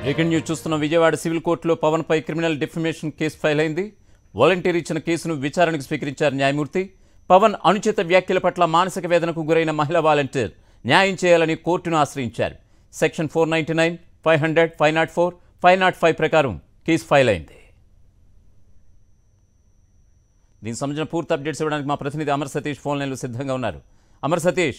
breaking news చూస్తున్న Vijayawada civil కోర్టులో పవన్ పై క్రిమినల్ డిఫమేషన్ కేసు ఫైల్ అయింది వాలంటీర్ ఇచ్చిన కేసును విచారణకు స్వీకరించారు న్యాయమూర్తి పవన్ అనుచిత వ్యాఖ్యల పట్ల మానసిక వేదనకు గురైన మహిళా వాలంటీర్ న్యాయం చేయాలని కోర్టును ఆశ్రయించారు section four ninety nine five hundred five nought four five nought five ప్రకారం కేసు ఫైల్ అయింది దీనికి సంబంధించిన పూర్తి అప్డేట్స్ ఇవ్వడానికి మా ప్రతినిధి అమర్ సతీష్ ఫోన్ లైన్లో సిద్ధంగా ఉన్నారు అమర్ సతీష్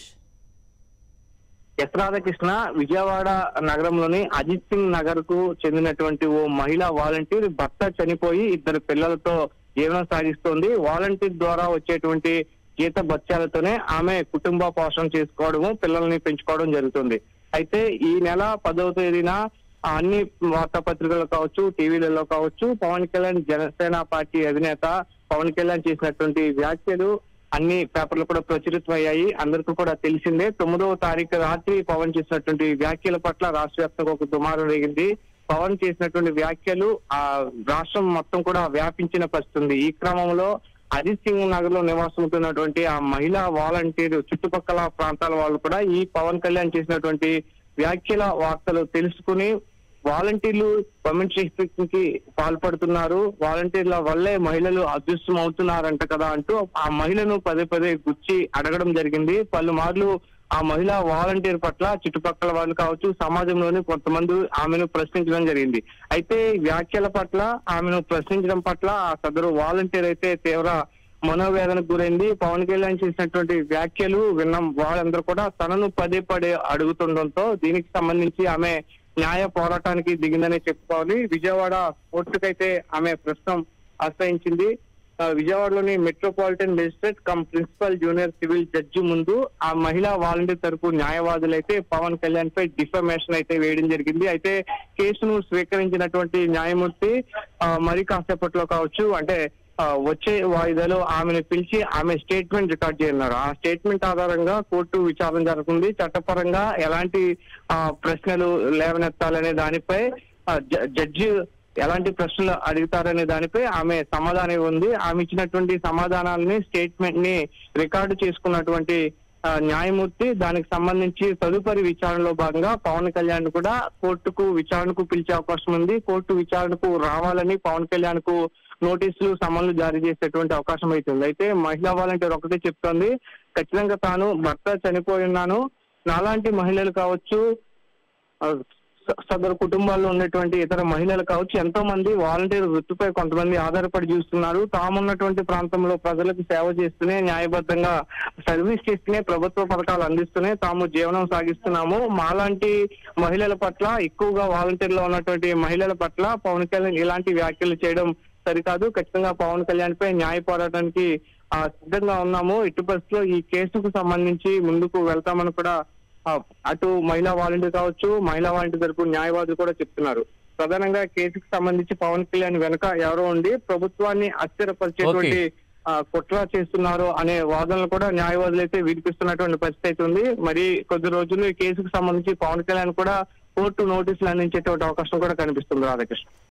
ఎస్ రాధాకృష్ణ విజయవాడ నగరంలోని అజిత్ సింగ్ నగర్ కు చెందినటువంటి ఓ మహిళా వాలంటీర్ భర్త చనిపోయి ఇద్దరు పిల్లలతో జీవనం సాగిస్తోంది వాలంటీర్ ద్వారా వచ్చేటువంటి జీత బత్యాలతోనే ఆమె కుటుంబ పోషణ చేసుకోవడము పిల్లల్ని పెంచుకోవడం జరుగుతుంది అయితే ఈ నెల పదవ తేదీన అన్ని వార్తాపత్రికల్లో కావచ్చు టీవీలలో కావచ్చు పవన్ కళ్యాణ్ జనసేన పార్టీ అధినేత పవన్ కళ్యాణ్ చేసినటువంటి వ్యాఖ్యలు అన్ని పేపర్లు కూడా ప్రచురితమయ్యాయి అందరికీ కూడా తెలిసిందే తొమ్మిదవ తారీఖు రాత్రి పవన్ చేసినటువంటి వ్యాఖ్యల పట్ల రాష్ట్ర వ్యాప్తంగా ఒక దుమారం రేగింది పవన్ చేసినటువంటి వ్యాఖ్యలు ఆ రాష్ట్రం మొత్తం కూడా వ్యాపించిన పరిస్థితి ఉంది ఈ క్రమంలో అజిత్ సింగ్ నగర్ లో నివాసం ఉంటున్నటువంటి ఆ మహిళా వాలంటీర్ చుట్టుపక్కల ప్రాంతాల వాళ్ళు కూడా ఈ పవన్ కళ్యాణ్ చేసినటువంటి వ్యాఖ్యల వార్తలు తెలుసుకుని వాలంటీర్లు కమ్యూనిస్ట్ కి పాల్పడుతున్నారు వాలంటీర్ల వల్లే మహిళలు అదృష్టం అవుతున్నారంట కదా అంటూ ఆ మహిళను పదే పదే గుచ్చి అడగడం జరిగింది పలుమార్లు ఆ మహిళా వాలంటీర్ పట్ల చుట్టుపక్కల వాళ్ళు కావచ్చు సమాజంలోని కొంతమంది ఆమెను ప్రశ్నించడం జరిగింది అయితే ఈ వ్యాఖ్యల పట్ల ఆమెను ప్రశ్నించడం పట్ల ఆ సదరు వాలంటీర్ అయితే తీవ్ర మనోవేదనకు గురైంది పవన్ కళ్యాణ్ చేసినటువంటి వ్యాఖ్యలు విన్నాం వాళ్ళందరూ కూడా తనను పదే పదే అడుగుతుండటంతో దీనికి సంబంధించి ఆమె న్యాయ పోరాటానికి దిగిందనే చెప్పుకోవాలి విజయవాడ కోర్టుకైతే ఆమె ప్రస్తుతం ఆశ్రయించింది ఆ, విజయవాడలోని metropolitan magistrate cum principal junior civil judge ముందు ఆ మహిళా వాలంటీర్ తరపు న్యాయవాదులు అయితే పవన్ కళ్యాణ్ పై డిఫమేషన్ అయితే వేయడం జరిగింది అయితే కేసును స్వీకరించినటువంటి న్యాయమూర్తి ఆ, మరి కాసేపట్లో కావచ్చు అంటే ఆ, వచ్చే వాయిదాలో ఆమెను పిలిచి ఆమె స్టేట్మెంట్ రికార్డ్ చేయనున్నారు ఆ స్టేట్మెంట్ ఆధారంగా కోర్టు విచారణ జరుగుతుంది చట్టపరంగా ఎలాంటి ఆ, ప్రశ్నలు లేవనెత్తాలనే దానిపై ఆ, జ- జడ్జి ఎలాంటి ప్రశ్నలు అడుగుతారనే దానిపై ఆమె సమాధానం ఉంది ఆమె ఇచ్చినటువంటి సమాధానాలని స్టేట్మెంట్ ని రికార్డు చేసుకున్నటువంటి ఆ, న్యాయమూర్తి దానికి సంబంధించి తదుపరి విచారణలో భాగంగా పవన్ కళ్యాణ్ కూడా కోర్టుకు విచారణకు పిలిచే అవకాశం ఉంది కోర్టు విచారణకు రావాలని పవన్ కళ్యాణ్ కు నోటీసులు సమన్లు జారీ చేసేటువంటి అవకాశం అయితే ఉంది అయితే మహిళా వాలంటీర్ ఒకటే చెప్తోంది ఖచ్చితంగా తాను భర్త చనిపోయి ఉన్నాను నాలాంటి మహిళలు కావచ్చు ఆ, స- సదరు కుటుంబాల్లో ఉన్నటువంటి ఇతర మహిళలు కావచ్చు ఎంతో మంది వాలంటీర్ వృత్తిపై కొంతమంది ఆధారపడి చూస్తున్నారు తామున్నటువంటి ప్రాంతంలో ప్రజలకు సేవ చేస్తూనే న్యాయబద్ధంగా సర్వీస్ చేస్తూనే ప్రభుత్వ పథకాలు అందిస్తూనే తాము జీవనం సాగిస్తున్నాము మాలాంటి మహిళల పట్ల ఎక్కువగా వాలంటీర్లో ఉన్నటువంటి మహిళల పట్ల పవన్ కళ్యాణ్ ఇలాంటి వ్యాఖ్యలు చేయడం సరికాదు ఖచ్చితంగా పవన్ కళ్యాణ్ పై న్యాయ పోరాటానికి ఆ, సిద్ధంగా ఉన్నాము ఇటు పరిస్థితిలో ఈ కేసుకు సంబంధించి ముందుకు వెళ్తామని కూడా ఆ, అటు మహిళా వాలంటీర్ కావచ్చు మహిళా వాలంటీర్ తరపు న్యాయవాదులు కూడా చెప్తున్నారు ప్రధానంగా కేసుకు సంబంధించి పవన్ కళ్యాణ్ వెనుక ఎవరో ఉండి ప్రభుత్వాన్ని అస్థిరపరిచేటువంటి ఆ, కుట్ర చేస్తున్నారు అనే వాదనలు కూడా న్యాయవాదులు అయితే వినిపిస్తున్నటువంటి పరిస్థితి అయితే ఉంది మరి కొద్ది రోజుల్లో ఈ కేసుకు సంబంధించి పవన్ కళ్యాణ్ కూడా కోర్టు నోటీసులు అందించేటువంటి అవకాశం కూడా కనిపిస్తుంది రాధాకృష్ణ